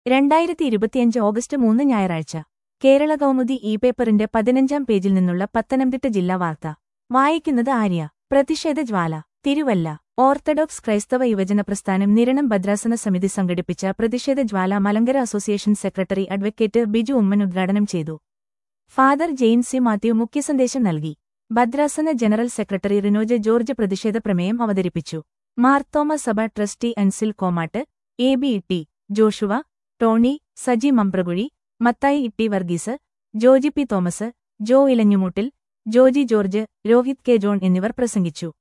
രണ്ടായിരത്തി ഇരുപത്തിയഞ്ച് ഓഗസ്റ്റ് മൂന്ന് ഞായറാഴ്ച കേരള കൗമുദി ഇ പേപ്പറിന്റെ പതിനഞ്ചാം പേജിൽ നിന്നുള്ള പത്തനംതിട്ട ജില്ലാ വാർത്ത വായിക്കുന്നത് ആര്യ പ്രതിഷേധ ജ്വാല തിരുവല്ല ഓർത്തഡോക്സ് ക്രൈസ്തവ യുവജന പ്രസ്ഥാനം നിരണം ഭദ്രാസന സമിതി സംഘടിപ്പിച്ച പ്രതിഷേധ ജ്വാല Malankara association secretary advocate Biju Oommen ഉദ്ഘാടനം ചെയ്തു ഫാദർ ജെയിൻ സി മാത്യു മുഖ്യസന്ദേശം നൽകി ഭദ്രാസന ജനറൽ സെക്രട്ടറി റിനോജ് ജോർജ് പ്രതിഷേധ പ്രമേയം അവതരിപ്പിച്ചു മാർത്തോമ സഭ trustee Ansil Komatt A B Itty Joshua Tony Saji Mambrakuzhi Mathai Itty Varghese Joji P Thomas Jo Elanjimoottil Joji George Rohit K John എന്നിവർ പ്രസംഗിച്ചു